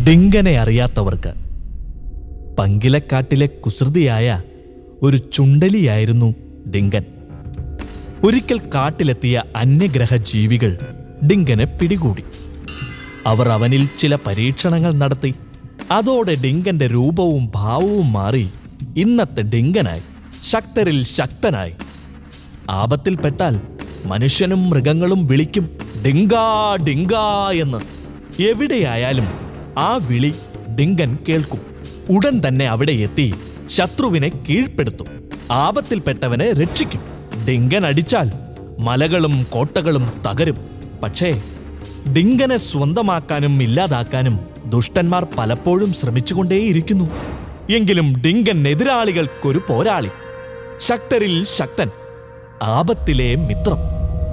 ഡിങ്കനെ അറിയാത്തവർക്ക് പങ്കിലക്കാട്ടിലെ കുസൃതിയായ ഒരു ചുണ്ടലിയായിരുന്നു ഡിങ്കൻ ഒരിക്കൽ കാട്ടിലെത്തിയ അന്യഗ്രഹ ജീവികൾ ഡിങ്കനെ പിടികൂടി അവർ അവനിൽ ചില പരീക്ഷണങ്ങൾ നടത്തി അതോടെ ഡിങ്കന്റെ രൂപവും ഭാവവും മാറി ഇന്നത്തെ ഡിങ്കനായി ശക്തരിൽ ശക്തനായി ആപത്തിൽപ്പെട്ടാൽ മനുഷ്യനും മൃഗങ്ങളും വിളിക്കും ഡിങ്കാ ഡിങ്കാ എന്ന് എവിടെയായാലും ആ വിളി ഡിങ്കൻ കേൾക്കും ഉടൻ തന്നെ അവിടെ എത്തി ശത്രുവിനെ കീഴ്പ്പെടുത്തും ആപത്തിൽപ്പെട്ടവനെ രക്ഷിക്കും ഡിങ്കൻ അടിച്ചാൽ മലകളും കോട്ടകളും തകരും പക്ഷേ ഡിങ്കനെ സ്വന്തമാക്കാനും ഇല്ലാതാക്കാനും ദുഷ്ടന്മാർ പലപ്പോഴും ശ്രമിച്ചുകൊണ്ടേയിരിക്കുന്നു എങ്കിലും ഡിങ്കൻ എതിരാളികൾക്കൊരു പോരാളി ശക്തരിൽ ശക്തൻ ആപത്തിലെ മിത്രം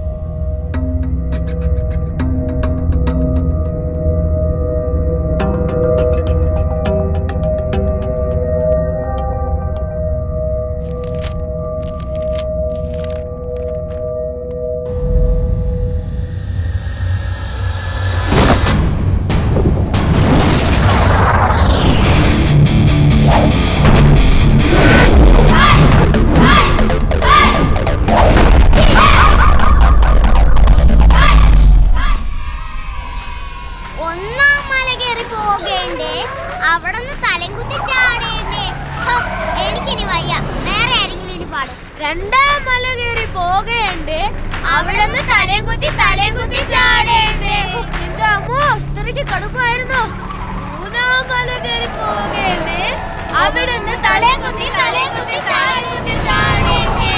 ഒന്നാം മല കയറി പോകേണ്ടേ അവിടെ നിന്ന് തലം കുത്തി ചാടേണ്ടേ ഹോ, എനിക്കിനി വയ്യ വേറെ ആരെങ്കിലും ഇനി പാടും രണ്ടാം മല കയറി പോകേണ്ടേ അവിടെ നിന്ന് തലയും കുത്തി തലയും കുത്തി ചാടേണ്ടേ എന്റെ അമ്മോ ഇത്രയ്ക്ക് കടുപ്പായിരുന്നോ മൂന്നാം മല കയറി പോകേണ്ടേ അവിടെ നിന്ന് തലയും കുത്തി തലയും കുത്തി തലയും കുത്തി ചാടേണ്ടേ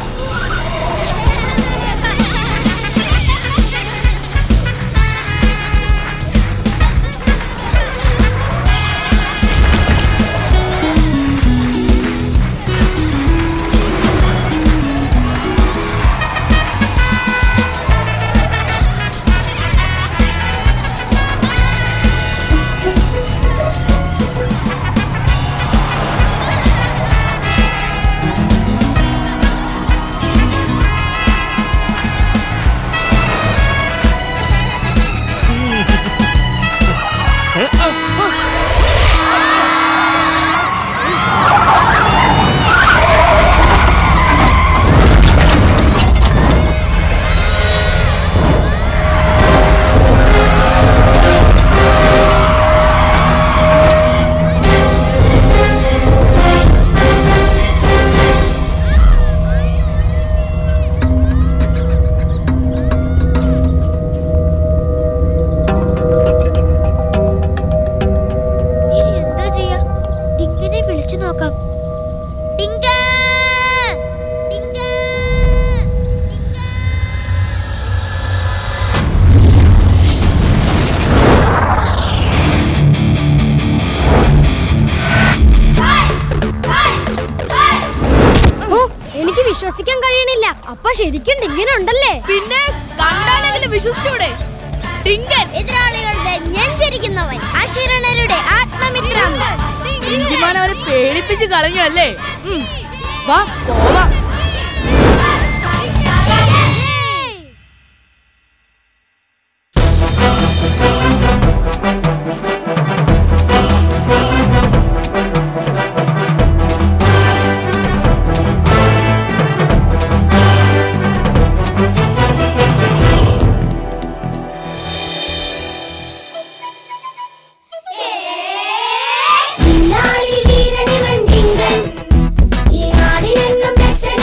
ഇനി എന്താ ചെയ്യാ ഡിങ്കിനെ വിളിച്ചു നോക്കാം ഡിങ്ക ഡിങ്ക ഡിങ്ക ഓ എനിക്ക് വിശ്വസിക്കാൻ കഴിയണില്ല അപ്പൊ ശരിക്കും ഡിങ്കൻ ഉണ്ടല്ലേ പിന്നെ കണ്ടാലെങ്കിലും വിശ്വസിച്ചൂടെ ഡിങ്കൻ എതിരാളികളുടെ നെഞ്ചരിക്കുന്നവൻ അശിരണരുടെ ആത്മമിത്രം ഇഞ്ചിമാൻ അവനെ പേടിപ്പിച്ച് കളഞ്ഞു അല്ലേ ഉം. വാ പോവാം വീരണിവൻ ഡിങ്കൻ ഈ നാടിനെന്നും രക്ഷകൻ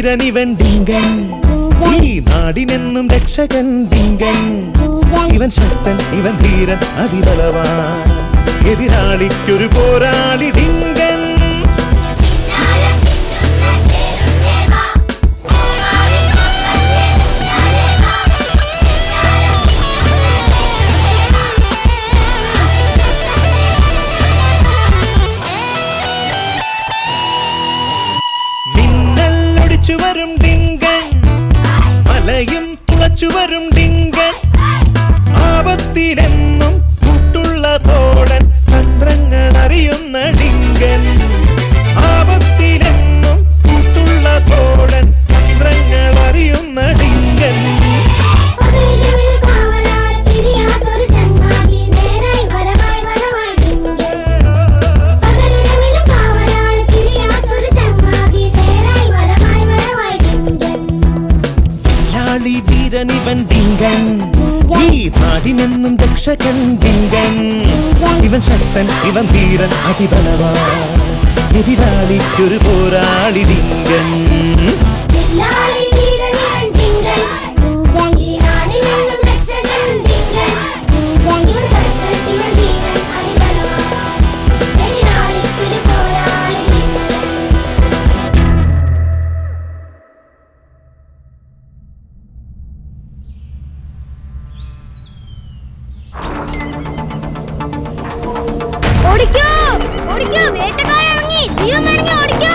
വീരനിവൻ ഡിങ്കൻ ഈ നാടിനെന്നും രക്ഷകൻ ഡിങ്കൻ ഇവൻ ശക്തൻ ഇവൻ ധീരൻ അതിബലവാൻ എതിരാളിക്കൊരു പോരാളി ഡിങ്കൻ മിന്നലൊടിച്ചു വരും ഡിങ്കൻ മലയും തുളച്ചു വരും ഡിങ്കൻ ആപത്തിലെന്നും കൂട്ടുള്ള തോടൻ തന്ത്രങ്ങൾ അറിയുന്ന ഡിങ്കൻ ആപത്തിലെന്നും കൂട്ടുള്ള തോടൻ തന്ത്രങ്ങൾ അറിയുന്ന ഡിങ്കൻ പകലിരവിൽ കാവലാളെ പിരിയാത്തൊരു ചങ്ങാതി നേരായി വരമായി വരമായി തിങ്കൾ പകലിരവിൽ കാവലാളെ പിരിയാത്തൊരു ചങ്ങാതി നേരായി വരമായി വരമായി തിങ്കൾ ലാളി വീരനിവൻ ഡിങ്കൻ ഈ നാടിനെന്നും രക്ഷകൻ ഡിങ്കൻ ഇവൻ ശക്തൻ ഇവൻ ധീരൻ അതിബലവാൻ എതിരാളിക്കൊരു പോരാളി ഡിങ്കൻ ജില്ലാളി വീരനിവൻ തിങ്കൾ ഈ നാടിനെന്നും രക്ഷകൻ തിങ്കൾ ഇവൻ ശക്തൻ ഇവൻ ധീരൻ അതിബലവാൻ എതിരാളിക്കൊരു പോരാളി തിങ്കൾ ഓടിക്കോ ഓടിക്കോ വേട്ടക്കാരൻ ഇറങ്ങി ജീവൻ ഇറങ്ങി ഓടിക്കോ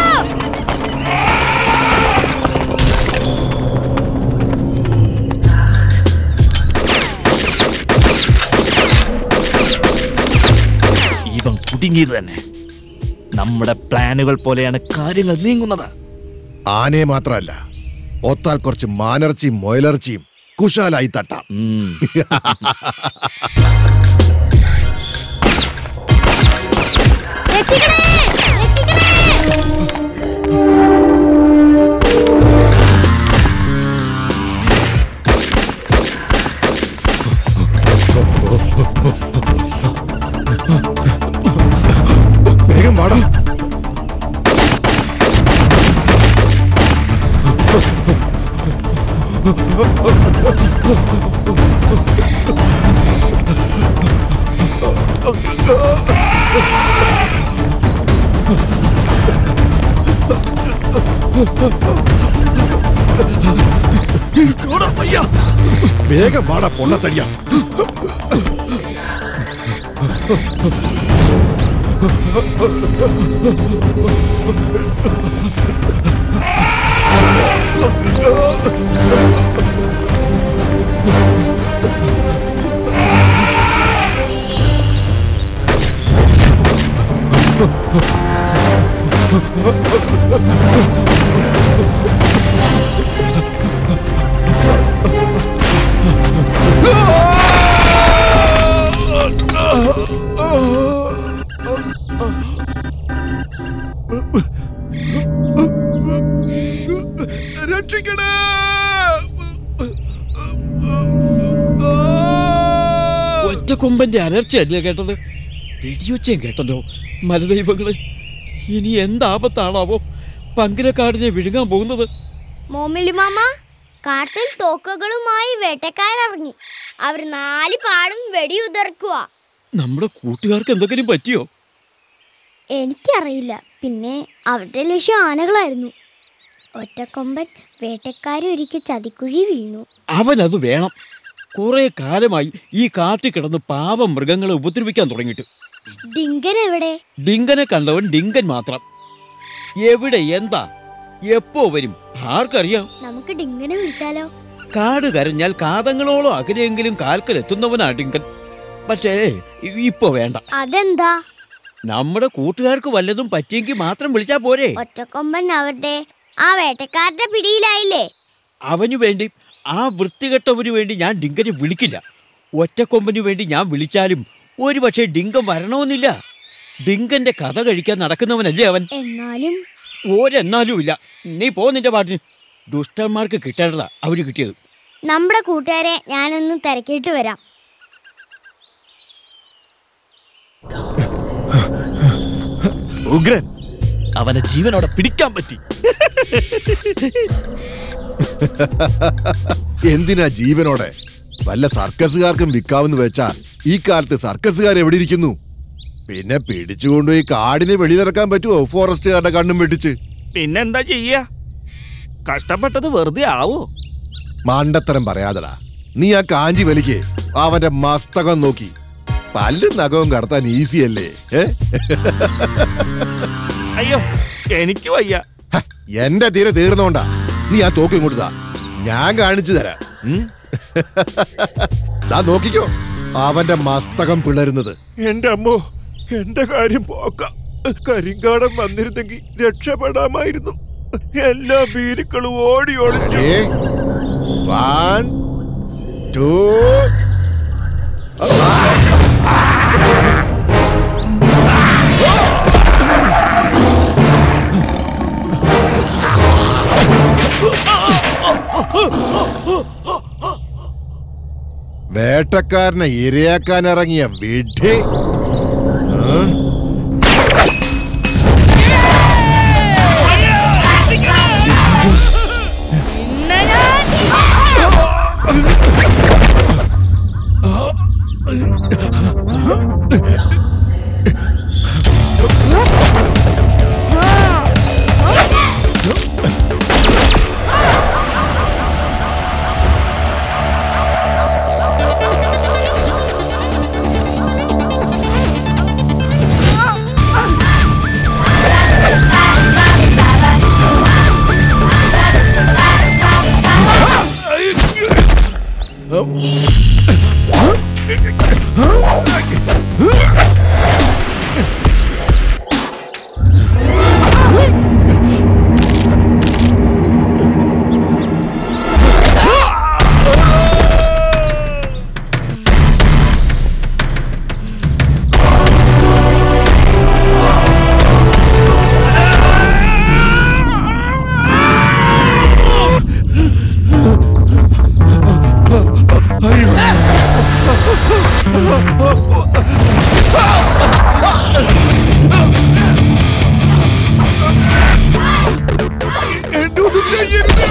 ഇവൻ കുടുങ്ങിയത് തന്നെ നമ്മുടെ പ്ലാനുകൾ പോലെയാണ് കാര്യങ്ങൾ നീങ്ങുന്നത് ആനയെ മാത്രമല്ല ഒത്താൽ കുറച്ച് മാനിറച്ചിയും മൊയലിറച്ചിയും കുശാലായി തട്ടാം ഉം. രക്ഷിക്കണേ രക്ഷിക്കണേ വേഗം വാടാ വേഗം വാടാ പൊണ്ണത്തടിയ രക്ഷിക്കണേ ഒറ്റക്കൊമ്പന്റെ അലർച്ചയല്ലേ കേട്ടത് വെടിയൊച്ചയും കേട്ടല്ലോ മലദൈവങ്ങളെ ഇനി എന്താപത്താണാവോ പങ്കിലക്കാടിനെ വിഴുങ്ങാൻ പോകുന്നത് മോമിലി മാമ കാട്ടിൽ തോക്കുകളുമായി വേട്ടക്കാരിറങ്ങി അവർ നാല് പാടും വെടിയുതിർക്കുക നമ്മുടെ കൂട്ടുകാർക്ക് എന്തെങ്കിലും പറ്റിയോ എനിക്കറിയില്ല പിന്നെ അവരുടെ ലക്ഷ്യം ആനകളായിരുന്നു ഒറ്റക്കൊമ്പൻ വേട്ടക്കാരി ഒരിക്കൽ ചതിക്കുഴി വീണു അവനത് വേണം കുറെ കാലമായി ഈ കാട്ടിൽ കിടന്ന് പാവം മൃഗങ്ങളെ ഉപദ്രവിക്കാൻ തുടങ്ങിയിട്ട് ഡിങ്കൻ എവിടെ ഡിങ്കനെ കണ്ടവൻ ഡിങ്കൻ മാത്രം എവിടെ എന്താ എപ്പോ വരും ആർക്കറിയാം നമുക്ക് ഡിങ്കനെ വിളിച്ചാലോ കാട് കരഞ്ഞാൽ കാതങ്ങളോളം അകലെയെങ്കിലും കാൽക്കൽ എത്തുന്നവനാ ഡിങ്കൻ പക്ഷേ ഇപ്പൊ വേണ്ട അതെന്താ നമ്മുടെ കൂട്ടുകാർക്ക് വല്ലതും പറ്റിയെങ്കിൽ മാത്രം വിളിച്ചാ പോരെ ഒറ്റക്കൊമ്പൻ അവരുടെ ആ വേട്ടക്കാരുടെ പിടിയിലായില്ലേ അവനു വേണ്ടി ആ വൃത്തികെട്ടവന് വേണ്ടി ഞാൻ ഡിങ്കനെ വിളിക്കില്ല ഒറ്റക്കൊമ്പന് വേണ്ടി ഞാൻ വിളിച്ചാലും ഒരു പക്ഷേ ഡിങ്കൻ വരണമെന്നില്ല ഡിങ്കന്റെ കഥ കഴിക്കാൻ നടക്കുന്നവനല്ലേ അവൻ എന്നാലും ഒരെന്നാലും ഇല്ല നീ പോ നിന്റെ പാട്ടിന് ദുഷ്ടന്മാർക്ക് കിട്ടേണ്ടതാ അവന് കിട്ടിയത് നമ്മുടെ കൂട്ടുകാരെ ഞാനൊന്ന് തിരക്കിയിട്ട് വരാം ഉഗ്രൻ അവനെ ജീവനോടെ പിടിക്കാൻ പറ്റി എന്തിനാ ജീവനോടെ വല്ല സർക്കസുകാർക്കും വിൽക്കാമെന്ന് വെച്ചാ ഈ കാലത്ത് സർക്കസുകാർ എവിടെ ഇരിക്കുന്നു പിന്നെ പിടിച്ചുകൊണ്ടുപോയി കാടിന് വെളിയിലിറക്കാൻ പറ്റുമോ ഫോറസ്റ്റുകാരുടെ കണ്ണും വെട്ടിച്ച് പിന്നെന്താ ചെയ്യ കഷ്ടപ്പെട്ടത് വെറുതെ ആവോ മണ്ടത്തരം പറയാതടാ നീ ആ കാഞ്ചി വലിക്ക് അവന്റെ മസ്തകം നോക്കി പല്ലും നഖവും കടത്താൻ ഈസി അല്ലേ ഏ? അയ്യോ എനിക്ക് വയ്യ ഹ, എന്റെ തീരെ തീർന്നോണ്ടാ നീ ആ തോക്ക് ഇങ്ങോട്ട് താ ഞാൻ കാണിച്ചു തരാം ഉം? ദാ നോക്കിക്കോ അവന്റെ മസ്തകം പിളരുന്നത് എന്റെ അമ്മോ എന്റെ കാര്യം പോക്ക കരിങ്കാടൻ വന്നിരുന്നെങ്കിൽ രക്ഷപ്പെടാമായിരുന്നു എല്ലാ ഭീരുക്കളും ഓടി ഒളിച്ചു Ready? One, two. വേട്ടക്കാരനെ ഇരയാക്കാൻ ഇറങ്ങിയ വിഡ്ഢി ആ? പിന്നെ ഞാൻ എന്നെ ഒന്നും ചെയ്യരുത്.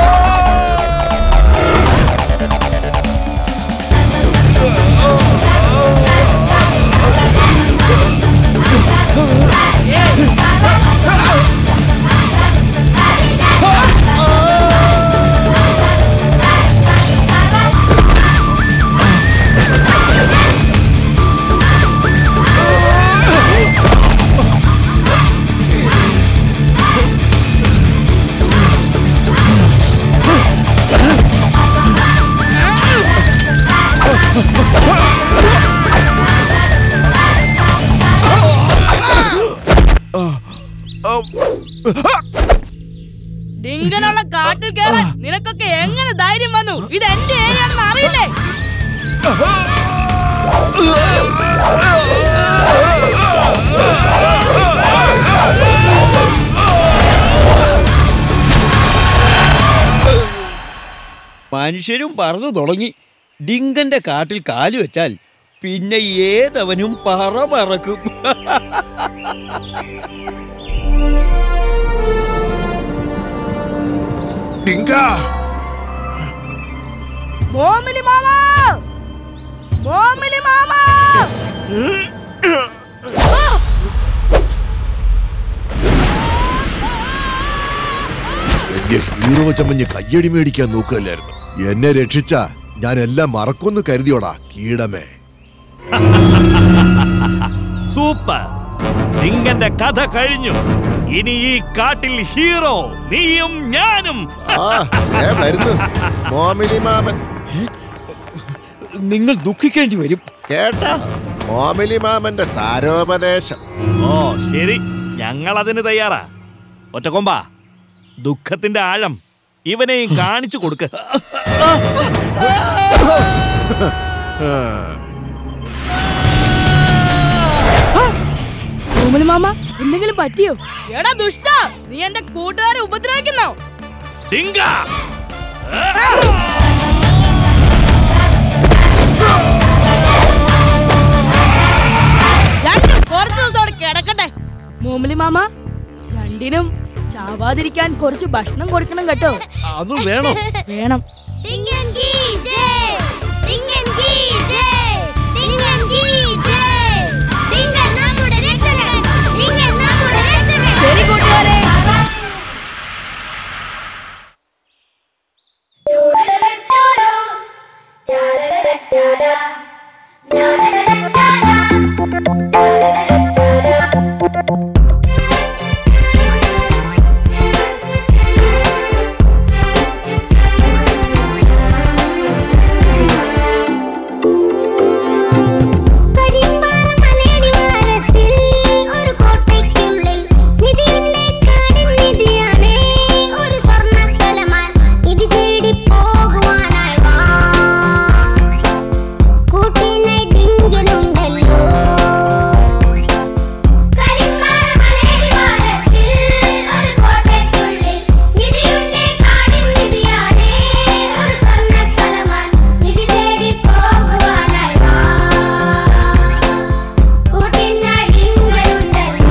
ഡിങ്കനുള്ള കാട്ടിൽ കയറാൻ നിനക്കൊക്കെ എങ്ങനെ ധൈര്യം വന്നു ഇത് എന്റെ ഏരിയാണെന്ന് അറിയില്ലേ മനുഷ്യരും പറന്നു തുടങ്ങി ഡിങ്കന്റെ കാട്ടിൽ കാല് വെച്ചാൽ പിന്നെ ഏതവനും പറ പറക്കും ഡിങ്ക മോമിലി മാമ മോമിലി മാമ വലിയ ഹീറോ ചമഞ്ഞ് കയ്യടി മേടിക്കാൻ നോക്കുകയല്ലായിരുന്നു എന്നെ രക്ഷിച്ച ഞാൻ എല്ലാം മറക്കൊന്നു കരുതിയോടാ കീടമേ സൂപ്പർ ഡിങ്കന്റെ കഥ കഴിഞ്ഞു ഇനി ഈ കാട്ടിൽ ഹീറോ നീയും ഞാനും ആ ദേ വരുന്നു മോമിലി മാമൻ നിങ്ങൾ ദുഃഖിക്കേണ്ടി വരും കേട്ടാ മോമിലി മാമന്റെ സാരോപദേശം ഓ ശരി ഞങ്ങൾ അതിന് തയ്യാറാ ഒറ്റക്കൊമ്പ ദുഃഖത്തിന്റെ ആഴം ഇവനെയും കാണിച്ചു കൊടുക്ക മോമിലി മാമ എന്തെങ്കിലും പറ്റിയോ എടാ ദുഷ്ട നീ എന്റെ കൂട്ടുകാരെ ഉപദ്രവിക്കുന്നോ ഡിങ്ക രണ്ടും കുറച്ച് ദിവസം അവിടെ കിടക്കട്ടെ മോമിലി മാമ രണ്ടിനും ചാവാതിരിക്കാൻ കുറച്ച് ഭക്ഷണം കൊടുക്കണം കേട്ടോ അത് വേണോ വേണം ഡിങ്കൻ ഗീ ജയ് ഡിങ്കൻ ഗീ ജയ് ഡിങ്കൻ ഗീ ജയ് ഡിങ്കൻ നമ്മുടെ രക്ഷകൻ ഡിങ്കൻ നമ്മുടെ രക്ഷകൻ ശരി കൂട്ടുകാരെ കരിമ്പാറ മലയടിവാരത്തിൽ ഒരു കോട്ടയ്ക്കുള്ളിൽ നിധിയുണ്ടേ കാടിൻ നിധിയാണേ ഒരു സ്വർണ്ണക്കലമാൻ നിധി തേടി പോകുവാനായി വാ കൂട്ടിനായി ഡിങ്കനുണ്ടല്ലോ കരിമ്പാറ മലയടിവാരത്തിൽ ഒരു കോട്ടയ്ക്കുള്ളിൽ നിധിയുണ്ടേ കാടിൻ നിധിയാണേ ഒരു സ്വർണ്ണക്കലമാൻ നിധി തേടി പോകുവാനായി വാ കൂട്ടിനായി ഡിങ്കനുണ്ടല്ലോ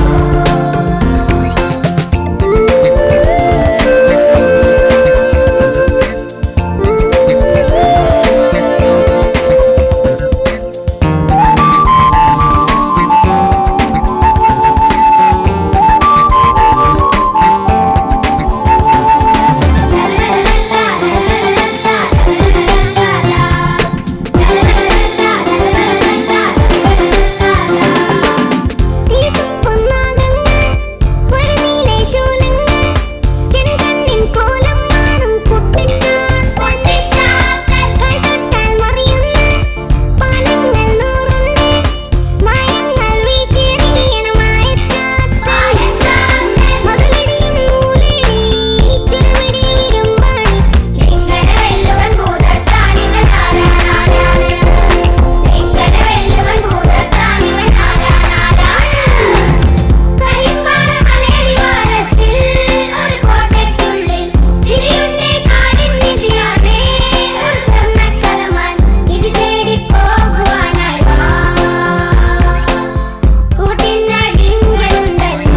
തീർത്തും പൊന്നാകങ്ങൾ ഒരു നീലേശൂലങ്ങൾ ചെറുകണ്ണിൻ കോലം മാറും കുട്ടിച്ചാത്തൻ കൈതൊട്ടാൽ മറിയുന്ന പാലങ്ങൾ നൂറുണ്ട് മായങ്ങൾ വീശിയെറിയണ മായച്ചാത്തൻ മകളിടിയും നൂലിടി ചുരുമിടി വിരുമ്പാണി ഇങ്ങനെ വെല്ലുവൻ ഭൂതത്താനിവൻ ആരാണാരാണ് ഇങ്ങനെ വെല്ലുവൻ ഭൂതത്താനിവൻ ആരാണാരാണ് കരിമ്പാറ മലയടിവാരത്തിൽ ഒരു കോട്ടയ്ക്കുള്ളിൽ നിധിയുണ്ടേ കാടിൻ നിധിയാണേ ഒരു സ്വർണ്ണക്കലമാൻ നിധി തേടി പോകുവാനായി വാ കൂട്ടിനടിങ്ങളുണ്ടല്ലോ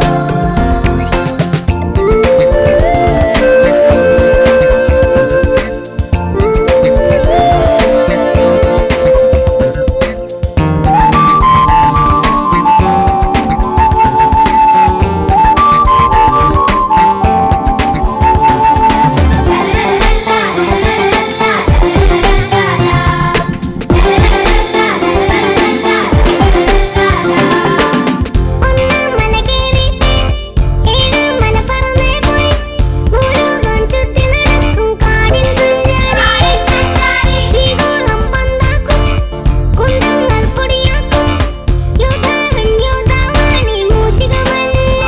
ഒന്നാം മല കേറിയിട്ട് ഏഴാം മല പറന്നേ പോയി ഭൂലോകം ചുറ്റി നടക്കും കാടിൻ സഞ്ചാരി തീകോളം പന്താക്കും കുന്തങ്ങൾ പൊടിയാക്കും യോദ്ധാവൻ യോദ്ധാവാണി മൂഷികവൻ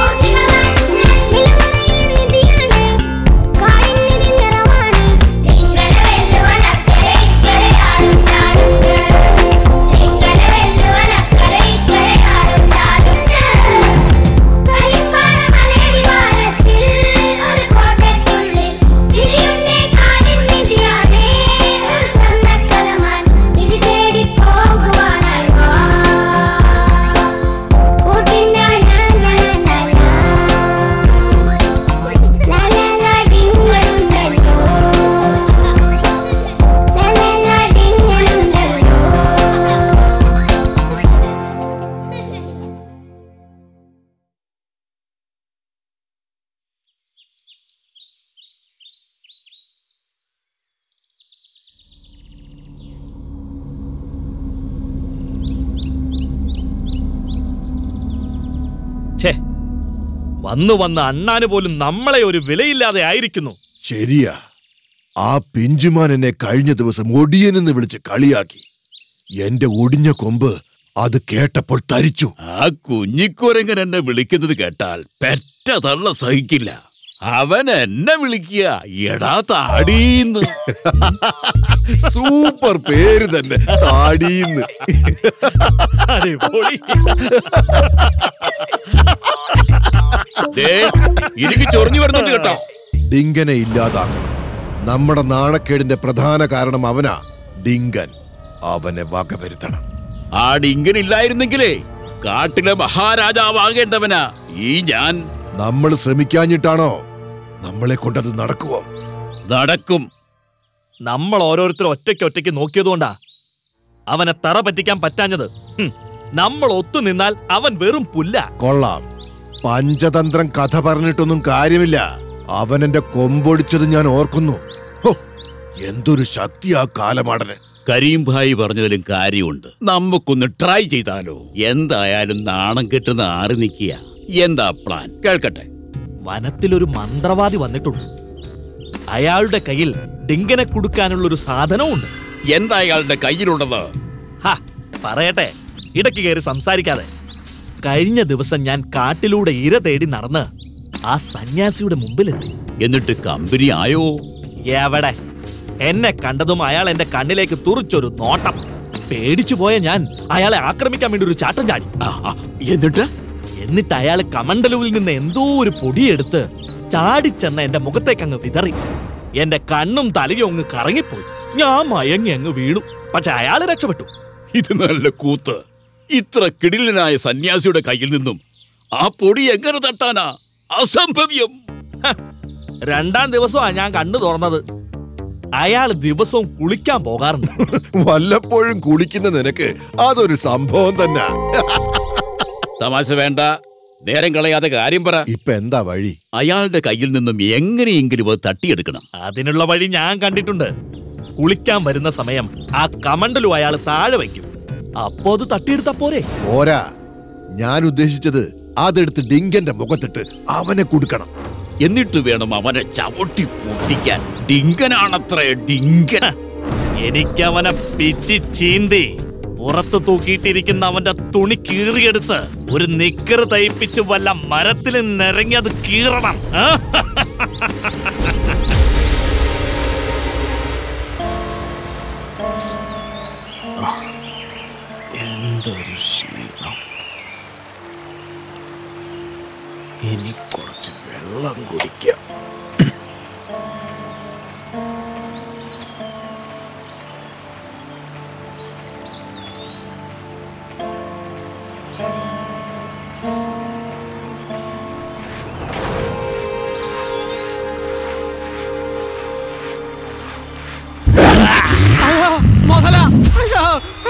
നിലവറയിൽ നിധിയാണ് കാടിൻ നിധി നിറവാണ് ഇങ്ങനെ വെല്ലുവൻ അക്കരെ ഇക്കരെ ആരുണ്ടാരുണ്ട് ഇങ്ങനെ വെല്ലുവൻ അക്കരെ ഇക്കരെ ആരുണ്ടാരുണ്ട് കരിമ്പാറ മലയടിവാരത്തിൽ ഒരു കോട്ടയ്ക്കുള്ളിൽ നിധിയുണ്ടേ കാടിൻ നിധിയാണേ ഒരു സ്വർണ്ണക്കലമാൻ നിധി തേടി പോകുവാനായി വാ കൂട്ടിനായി ലാ ലാ ലാ ലാ. ലാ ലാ ലാ ഡിങ്ങളുണ്ടല്ലോ. ലാ ലാ ലാ ഡിങ്ങളുണ്ടല്ലോ. ഛേ വന്നു വന്ന് അണ്ണാന് പോലും നമ്മളെ ഒരു വിലയില്ലാതെ ആയിരിക്കുന്നു ശരിയാ ആ പിഞ്ചുമാൻ എന്നെ കഴിഞ്ഞ ദിവസം ഒടിയനെന്ന് വിളിച്ച് കളിയാക്കി എന്റെ ഒടിഞ്ഞ കൊമ്പ് അത് കേട്ടപ്പോൾ തരിച്ചു ആ കുഞ്ഞിക്കുരങ്ങൻ എന്നെ വിളിക്കുന്നത് കേട്ടാൽ പെറ്റ തള്ള സഹിക്കില്ല അവൻ എന്നെ വിളിക്കുക എടാ താടീന്ന് സൂപ്പർ പേര് തന്നെ താടീന്ന് അടിപൊളി. ദേ, എനിക്ക് ചൊറിഞ്ഞു വരുന്നുണ്ട് കേട്ടോ ഡിങ്കനെ ഇല്ലാതാക്കണം നമ്മുടെ നാണക്കേടിന്റെ പ്രധാന കാരണം അവനാ ഡിങ്കൻ അവനെ വകവരുത്തണം ആ ഡിങ്കൻ ഇല്ലായിരുന്നെങ്കിലേ കാട്ടിലെ മഹാരാജാവാകേണ്ടവനാ ഈ ഞാൻ നമ്മൾ ശ്രമിക്കാഞ്ഞിട്ടാണോ നമ്മളെ കൊണ്ടത് നടക്കുവോ നടക്കും നമ്മൾ ഓരോരുത്തർ ഒറ്റയ്ക്ക് ഒറ്റയ്ക്ക് നോക്കിയതുകൊണ്ടാ അവനെ തറ പറ്റിക്കാൻ പറ്റാഞ്ഞത് ഹും, നമ്മൾ ഒത്തുനിന്നാൽ അവൻ വെറും പുല്ല കൊള്ളാം പഞ്ചതന്ത്രം കഥ പറഞ്ഞിട്ടൊന്നും കാര്യമില്ല അവൻ എന്റെ കൊമ്പൊടിച്ചത് ഞാൻ ഓർക്കുന്നു ഹോ, എന്തൊരു ശക്തി ആ കാലമാടന് കരീം ഭായി പറഞ്ഞതിലും കാര്യമുണ്ട് നമുക്കൊന്ന് ട്രൈ ചെയ്താലോ എന്തായാലും നാണം കെട്ടുന്ന ആറി നിൽക്കുക എന്താ പ്ലാൻ കേൾക്കട്ടെ വനത്തിലൊരു മന്ത്രവാദി വന്നിട്ടുണ്ട് അയാളുടെ കയ്യിൽ ഡിങ്കനെ കൊടുക്കാനുള്ള ഒരു സാധനവുമുണ്ട് എന്താ അയാളുടെ കയ്യിലുള്ളത് ഹാ പറയട്ടെ ഇടയ്ക്ക് കയറി സംസാരിക്കാതെ കഴിഞ്ഞ ദിവസം ഞാൻ കാട്ടിലൂടെ ഇര തേടി നടന്ന് ആ സന്യാസിയുടെ മുമ്പിലെത്തി എന്നിട്ട് കമ്പനി ആയോ എവിടെ എന്നെ കണ്ടതും അയാൾ എന്റെ കണ്ണിലേക്ക് തുറിച്ചൊരു നോട്ടം പേടിച്ചു പോയ ഞാൻ അയാളെ ആക്രമിക്കാൻ വേണ്ടി ഒരു ചാട്ടം ചാടി ആ, ആ, എന്നിട്ട് എന്നിട്ട് അയാൾ കമണ്ടലുവിൽ നിന്ന് എന്തോ ഒരു പൊടിയെടുത്ത് ചാടിച്ചെന്ന് എന്റെ മുഖത്തേക്ക് അങ്ങ് വിതറി എന്റെ കണ്ണും തലയും അങ്ങ് കറങ്ങിപ്പോയി ഞാൻ മയങ്ങി അങ്ങ് വീണു പക്ഷെ അയാൾ രക്ഷപ്പെട്ടു ഇത് നല്ല കൂത്ത് ഇത്ര കിടിലനായ സന്യാസിയുടെ കയ്യിൽ നിന്നും ആ പൊടി എങ്ങനെ തട്ടാനാ അസംഭവ്യം രണ്ടാം ദിവസമാ ഞാൻ കണ്ണു തുറന്നത് അയാൾ ദിവസവും കുളിക്കാൻ പോകാറുണ്ട് വല്ലപ്പോഴും കുളിക്കുന്ന നിനക്ക് അതൊരു സംഭവം തന്നെ തമാശ വേണ്ട നേരം കളയാതെ കാര്യം പറ ഇപ്പൊ എന്താ വഴി അയാളുടെ കയ്യിൽ നിന്നും എങ്ങനെയെങ്കിലും അത് തട്ടിയെടുക്കണം അതിനുള്ള വഴി ഞാൻ കണ്ടിട്ടുണ്ട് കുളിക്കാൻ വരുന്ന സമയം ആ കമണ്ടലും അയാൾ താഴെ വയ്ക്കും അപ്പോ അത് തട്ടിയെടുത്താ പോരെ പോരാ ഞാൻ ഉദ്ദേശിച്ചത് അതെടുത്ത് ഡിങ്കന്റെ മുഖത്തിട്ട് അവനെ കൊടുക്കണം എന്നിട്ട് വേണം അവനെ ചവിട്ടി പൊട്ടിക്കാൻ ഡിങ്കനാണത്രേ ഡിങ്കൻ എനിക്കവനെ പിച്ചി ചീന്തി പുറത്ത് തൂക്കിയിട്ടിരിക്കുന്ന അവന്റെ തുണി കീറിയെടുത്ത് ഒരു നിക്കറ് തയ്പ്പിച്ച് വല്ല മരത്തിൽ നിറങ്ങി അത് കീറണം ആ? എന്തൊരു ക്ഷീണം ഇനി കുറച്ച് വെള്ളം കുടിക്കാം മുതല അയ്യോ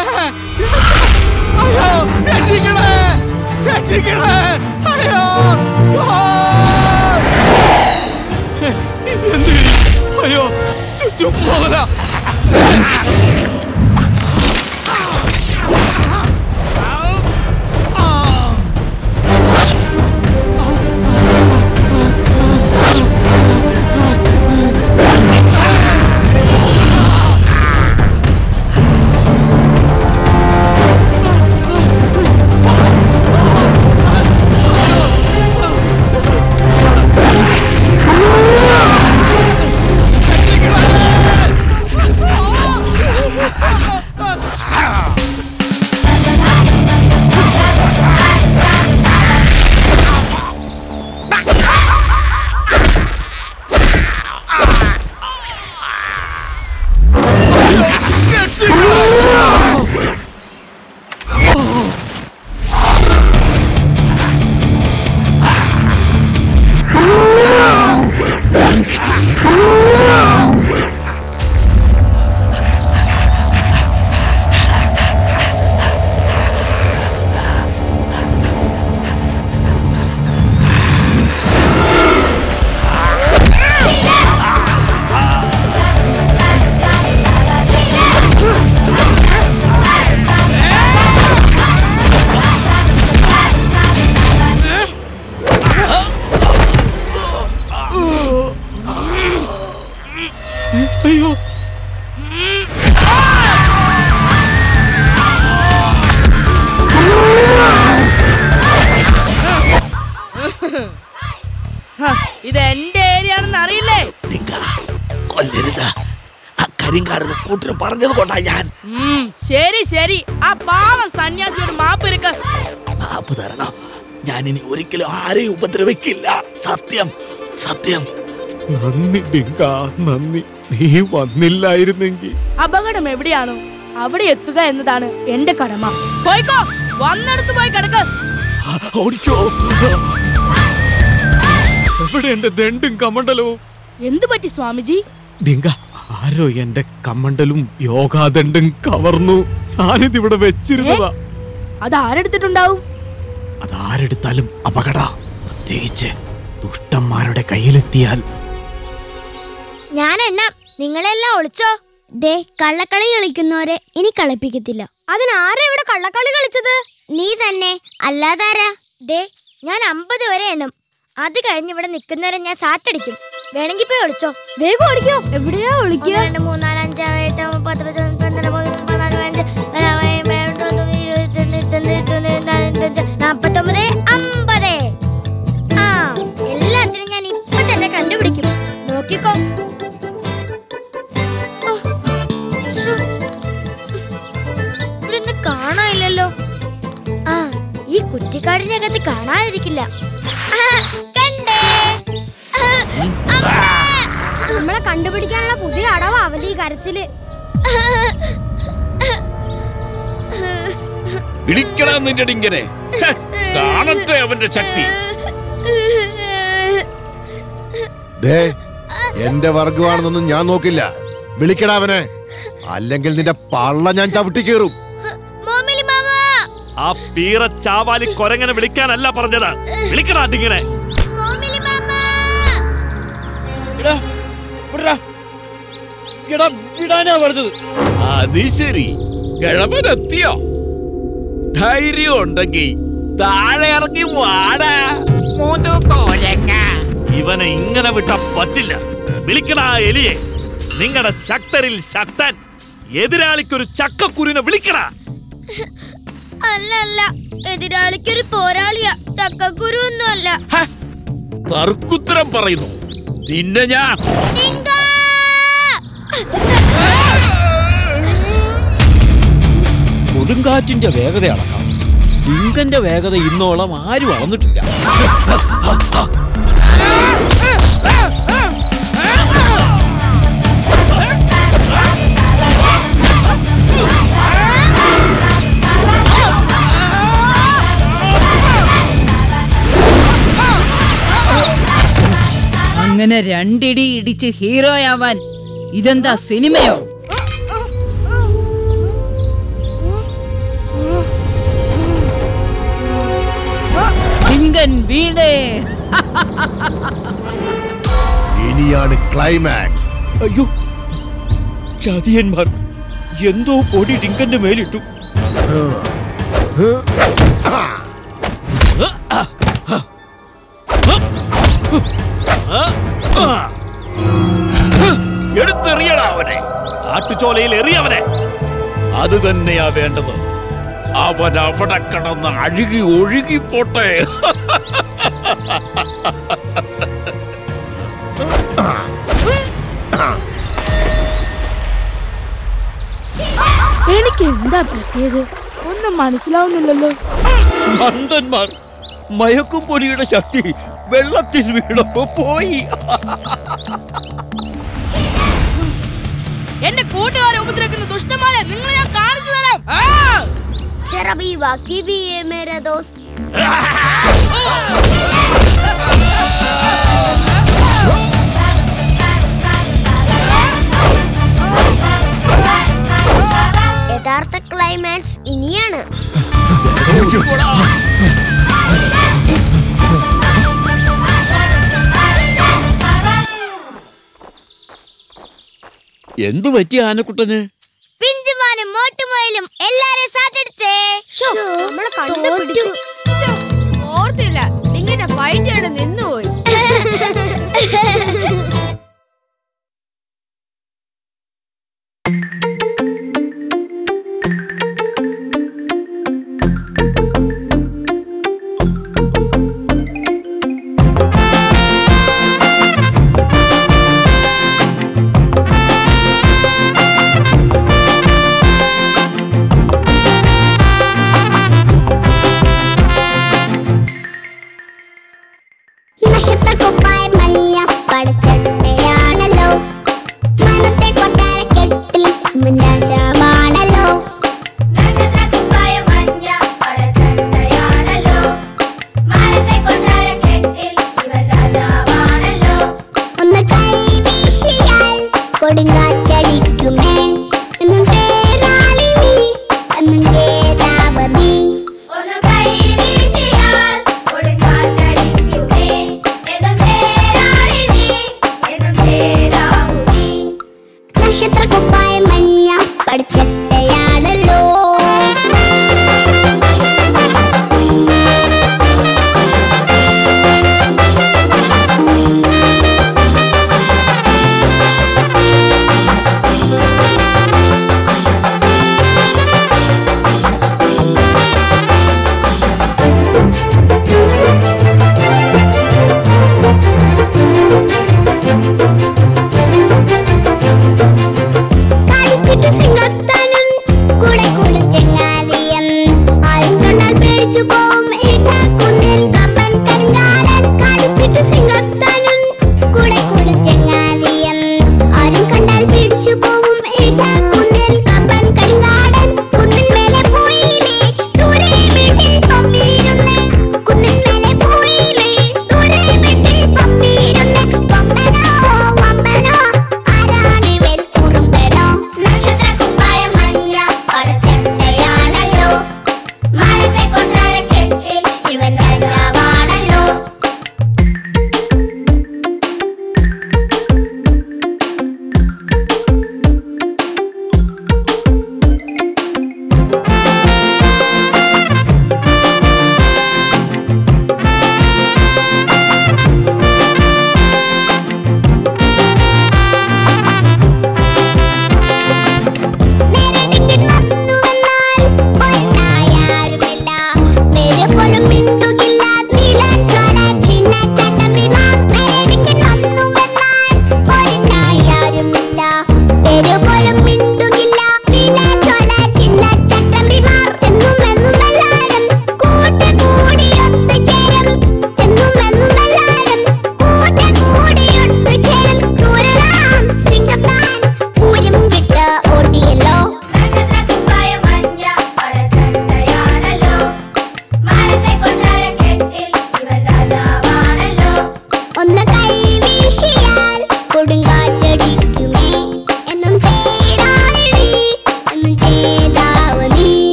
അയ്യോ രക്ഷിക്കണേ രക്ഷിക്കണേ അയ്യോ ആ! എന്ത് ഈ? അയ്യോ ചുറ്റും മുതല അയ്യോ ഹ, ഇത് എന്റെ ഏരിയ ആണെന്ന് അറിയില്ലേ കൊല്ലരുത് ആ കരിങ്കാരന് കൂട്ടിന് പറഞ്ഞത് കൊണ്ടാ ഞാൻ ഉം, ശരി ശരി ആ പാവം സന്യാസിയോട് മാപ്പ് ഇരിക്ക മാപ്പ് തരണം ഞാൻ ഇനി ഒരിക്കലും ആരെയും ഉപദ്രവിക്കില്ല സത്യം സത്യം നന്ദി ഡിങ്ക നന്ദി നീ വന്നില്ലായിരുന്നെങ്കിൽ അപകടം എവിടെയാണോ അവിടെ എത്തുക എന്നതാണ് എന്റെ കടമ പോയിക്കോ വന്നെടുത്ത് പോയി കിടക്ക് ഓടിക്കോ ആ എവിടെ എന്റെ ദണ്ടും കമണ്ടലവും എന്തു പറ്റി സ്വാമിജി ഡിങ്ക ആരോ എന്റെ കമണ്ടലും യോഗാദണ്ഡും കവർന്നു ഞാനിതിവിടെ വെച്ചിരുന്നതാ അത് ആരെടുത്തിട്ടുണ്ടാവും അതാരെടുത്താലും അപകട പ്രത്യേകിച്ച് ദുഷ്ടന്മാരുടെ കയ്യിലെത്തിയാൽ ഞാൻ എണ്ണാം നിങ്ങളെല്ലാം ഒളിച്ചോ ദേ കള്ളക്കളി കളിക്കുന്നവരെ ഇനി കളിപ്പിക്കത്തില്ല അതിനാരാ ഇവിടെ കള്ളക്കളി കളിച്ചത് നീ തന്നെ അല്ലാതാരാ ദേ ഞാൻ അമ്പത് വരെ എണ്ണും അത് കഴിഞ്ഞ് ഇവിടെ നിൽക്കുന്നവരെ ഞാൻ സാറ്റടിക്കും വേണമെങ്കിൽ പോയി ഒളിച്ചോ വേഗം ഒളിക്കോ എവിടെയാ ഒളിക്കുക രണ്ട് മൂന്നാല് അഞ്ച് ആറ് എട്ട് ഒമ്പത് പത്ത് പതിനൊന്ന് പന്ത്രണ്ട് പതിമൂന്ന് പതിനാല് പതിനഞ്ച് പതിനാറ് പതിനേഴ് പതിനെട്ട് ഇരുപത്തൊന്ന് ഇരുപത്തിരണ്ട് ഇരുപത്തിമൂന്ന് ഇരുപത്തിനാല് ഇരുപത്തഞ്ച് നാപ്പത്തൊമ്പത് അമ്പത് ആ എല്ലാത്തിനും ഞാൻ ഇപ്പൊ തന്നെ കണ്ടുപിടിക്കും നോക്കിക്കോ ഓ, ശ്ശോ. ഇവിടുന്ന് കാണാനില്ലല്ലോ ആ ഈ കുറ്റിക്കാടിനകത്ത് കാണാതിരിക്കില്ല ആ, കണ്ടേ ആ, അമ്മ. നമ്മളെ കണ്ടുപിടിക്കാനുള്ള പുതിയ അടവാവല് ഈ കരച്ചില് പിടിക്കടാ നിന്റെ ഡിങ്കനെ ഹെ, കാണട്ടെ അവന്റെ ശക്തി ദേ എന്റെ വർഗമാണെന്നൊന്നും ഞാൻ നോക്കില്ല വിളിക്കടാ അവനെ അല്ലെങ്കിൽ നിന്റെ പള്ള ഞാൻ ചവിട്ടി കീറും മോമിലി മാമ ആ പീറ ചാവാലി കൊരങ്ങനെ വിളിക്കാനല്ല പറഞ്ഞത് വിളിക്കടാ ഡിങ്ങനെ മോമിലി മാമ എടാ വിടടാ. എടാ വിടാനാ പറഞ്ഞത് അത് ശരി കിഴവനെത്തിയോ ധൈര്യം ഉണ്ടെങ്കിൽ താഴെ ഇറങ്ങി വാടാ മുതുകോരങ്ങ ഇവനെ ഇങ്ങനെ വിട്ടാ പറ്റില്ല വിളിക്കടാ എലിയെ നിങ്ങളുടെ ശക്തരിൽ ശക്തൻ എതിരാളിക്കൊരു ചക്കക്കുരുവിനെ വിളിക്കടാ അല്ല അല്ല എതിരാളിക്കൊരു പോരാളിയാ ചക്കക്കുരു ഒന്നും അല്ല തർക്കുത്തരം പറയുന്നു നിന്നെ ഞാൻ കൊടുങ്കാറ്റിന്റെ വേഗത അളക്കാം ഡിങ്കന്റെ വേഗത ഇന്നോളം ആരും അളന്നിട്ടില്ല അങ്ങനെ രണ്ടിടി ഇടിച്ച് ഹീറോയാവാൻ ഇതെന്താ സിനിമയോ ഡിങ്കൻ വീണേ ഇനിയാണ് ക്ലൈമാക്സ് അയ്യോ ചതിയന്മാർ എന്തോ പൊടി ഡിങ്കന്റെ മേലിട്ടു എടുത്തെറിയടാ അവനെ ആട്ടുചോലയിൽ എറിയവനെ അത് തന്നെയാ വേണ്ടത് അവൻ അവിടെ കിടന്ന് അഴുകി ഒഴുകിപ്പോട്ടെ എനിക്ക് എന്താ പറ്റിയത് ഒന്നും മനസ്സിലാവുന്നില്ലല്ലോ മന്ദന്മാർ മയക്കും പൊലിയുടെ ശക്തി വെള്ളത്തിൽ വീണപ്പോ പോയി എന്റെ കൂട്ടുകാരെ ഉപദ്രവിക്കുന്ന ദുഷ്ടന്മാരെ നിങ്ങളെ ഞാൻ കാണിച്ചു തരാം ആ! ചെറബി ബാക്കി भी है मेरा दोस्त യഥാർത്ഥ ക്ലൈമാക്സ് ഇനിയാണ് എന്തു പറ്റി ആനക്കുട്ടന് പിഞ്ചുമാനും മോട്ടുമോയിലും എല്ലാരും സാറ്റടിച്ചേ നമ്മളെ കണ്ടുപിടിച്ചു ഓർത്തില്ല ഇങ്ങനെ ഫൈറ്റ് ചെയ്യണം നിന്നുപോയി ആ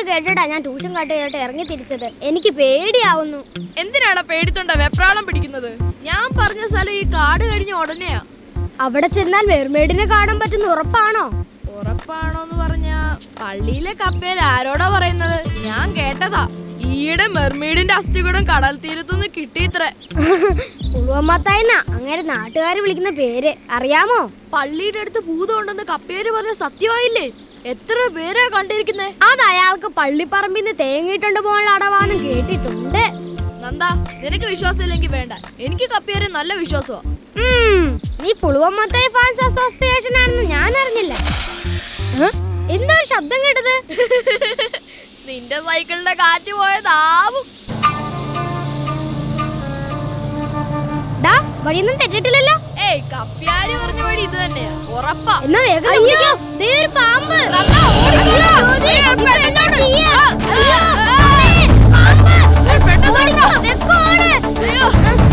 കേട്ടിട്ടാ ഞാൻ ട്യൂഷൻ കട്ട് ചെയ്തിട്ട് ഇറങ്ങി തിരിച്ചത് എനിക്ക് പേടിയാവുന്നു എന്തിനാണ് പേടിത്തൊണ്ട വെപ്രാളം പിടിക്കുന്നത് ഞാൻ പറഞ്ഞ സ്ഥലം ഈ കാട് കഴിഞ്ഞ ഉടനെയാ അവിടെ ചെന്നാൽ മെർമേഡിനെ കാണാൻ പറ്റുന്ന ഉറപ്പാണോ ഉറപ്പാണോന്ന് പറഞ്ഞ പള്ളിയിലെ കപ്പേൽ ആരോടാ പറയുന്നത് ഞാൻ കേട്ടതാ ഈയിടെ മെർമീഡിന്റെ അസ്ഥികൂടം കടൽ തീരത്തുനിന്ന് കിട്ടിയിത്രേ ഉളുവമ്മത്തായിന്ന അങ്ങനെ നാട്ടുകാർ വിളിക്കുന്ന പേര് അറിയാമോ പള്ളിയുടെ അടുത്ത് ഭൂതമുണ്ടെന്ന് കപ്പേര് പറഞ്ഞ സത്യമായില്ലേ എത്ര പേരാ കണ്ടിരിക്കുന്നേ അത് അയാൾക്ക് പള്ളിപ്പറമ്പിന്ന് തേങ്ങിയിട്ടുണ്ട് പോകാനുള്ള അടവാന്നും കേട്ടിട്ടുണ്ട് നന്ദ നിനക്ക് വിശ്വാസമില്ലെങ്കിൽ വേണ്ട എനിക്ക് കപ്പേര് നല്ല വിശ്വാസമാ ഉം, നീ പുളുവമ്മത്തായി ഫാൻസ് അസോസിയേഷൻ ആണെന്ന് ഞാൻ അറിഞ്ഞില്ല ഏ? എന്താ ഒരു ശബ്ദം കേട്ടത് നിന്റെ സൈക്കിളിന്റെ കാറ്റ് പോയതാവും ഡാ വഴിയൊന്നും തെറ്റിട്ടില്ലല്ലോ ഏയ് കപ്പ്യാര് പറഞ്ഞ വഴി ഇത് തന്നെയാ ഉറപ്പാ എന്നാ വേഗം അയ്യോ ദേ ഒരു പാമ്പ് നന്ദ, ഓടി. അയ്യോ, ദേ, ഇപ്പൊ ഇപ്പൊ എന്താ എന്നോട്? ചെയ്യാ? ആ, അയ്യോ, ആ, പാമ്പ്. ഏയ്, പെട്ടെന്ന് ഓടിക്കോ, ഓടിക്കോ. വെക്കോട്. അയ്യോ.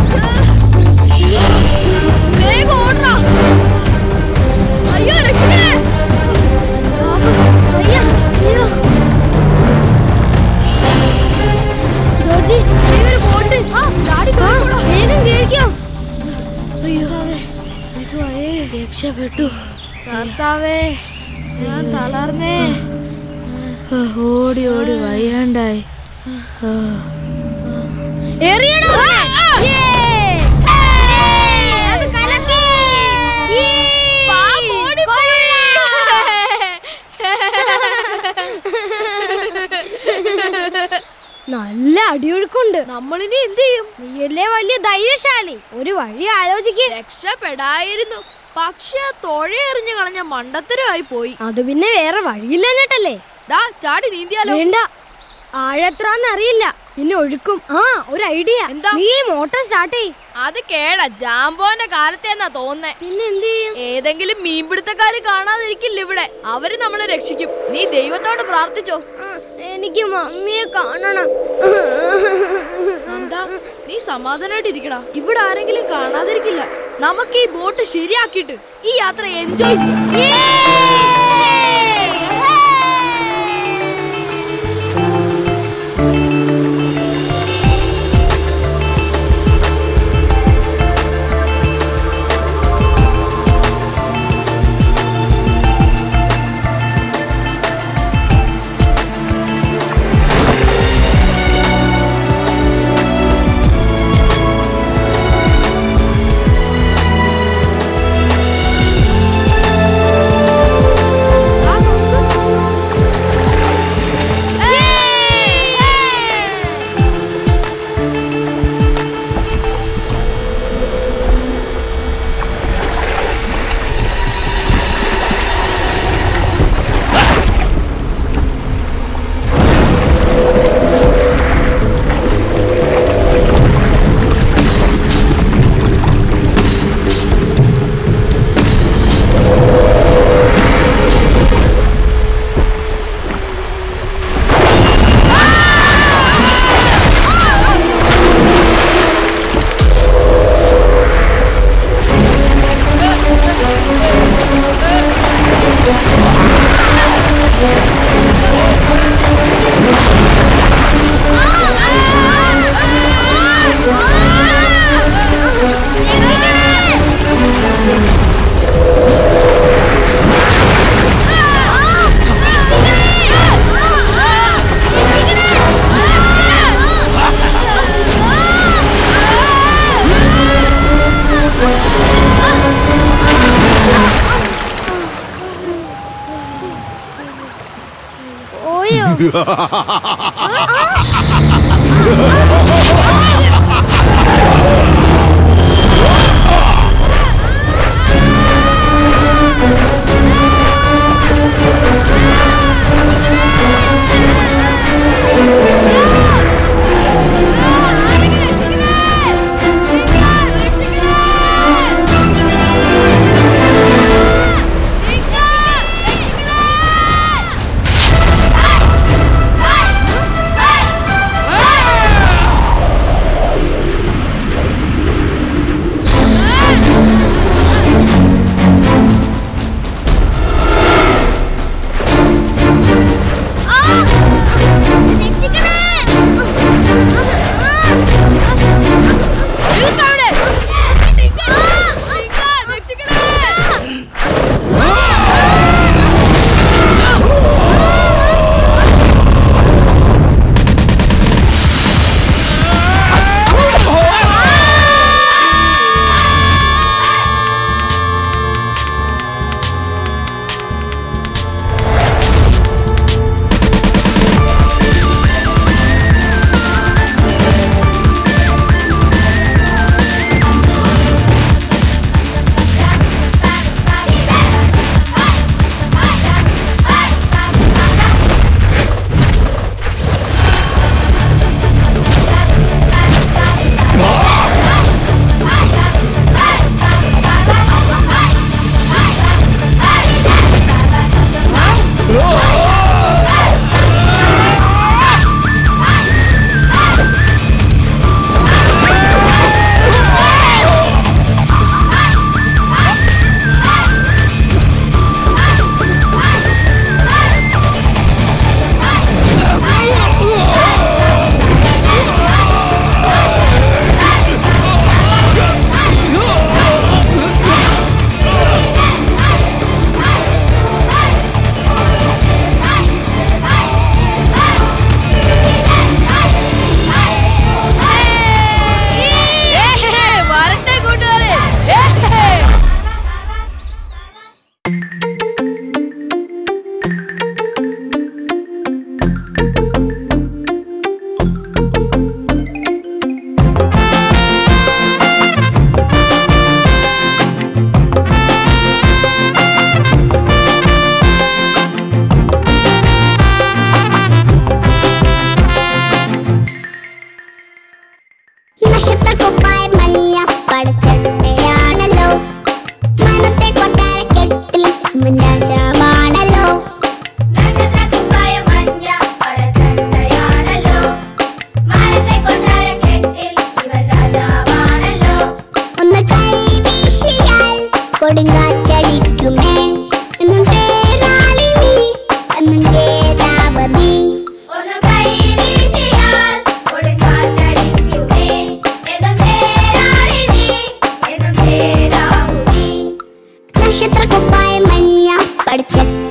വേഗം ഓടടാ. അയ്യോ രക്ഷിക്കണേ പാമ്പ്. അയ്യോ, അയ്യോ. റോജി, ദേ ഒരു ബോട്ട്. ആ, വേഗം കേറിക്കോ രക്ഷപ്പെട്ടു കർത്താവേ ഞാൻ തളർന്നേ ഓടി ഓടി വയ്യാണ്ടായി എറിയണോ യേ! അത് കലക്കി! യേ! നല്ല അടിയൊഴുക്കുണ്ട് നമ്മളിനി എന്ത് ചെയ്യും നീയല്ലേ വലിയ ധൈര്യശാലി ഒരു വഴി ആലോചിക്ക് രക്ഷപ്പെടായിരുന്നു പക്ഷെ ആ തൊഴയെറിഞ്ഞു കളഞ്ഞ മണ്ടത്തരമായി പോയി അത് പിന്നെ വേറെ വഴിയില്ല എന്നിട്ടല്ലേ ദാ ചാടി നീന്തിയാലോ വേണ്ട ആഴെത്രാന്ന് അറിയില്ല പിന്നെ ഒഴുക്കും ആ ഒരു ഐഡിയ എന്താ? നീ മോട്ടോർ സ്റ്റാർട്ട് ചെയ് അത് കേട ജാമ്പോന്റെ കാലത്തെന്നാ തോന്നേ പിന്നെ എന്ത് ചെയ്യും ഏതെങ്കിലും മീൻപിടുത്തക്കാര് കാണാതിരിക്കില്ല ഇവിടെ അവര് നമ്മളെ രക്ഷിക്കും നീ ദൈവത്തോട് പ്രാർത്ഥിച്ചോ ആ, എനിക്ക് മമ്മിയെ കാണണം എന്താ നീ സമാധാനമായിട്ടിരിക്കടാ ഇവിടെ ആരെങ്കിലും കാണാതിരിക്കില്ല നമുക്ക് ഈ ബോട്ട് ശരിയാക്കിയിട്ട് ഈ യാത്ര എൻജോയ് പോയോ ആ നക്ഷത്ര കുപ്പായ മഞ്ഞ പഠിച്ച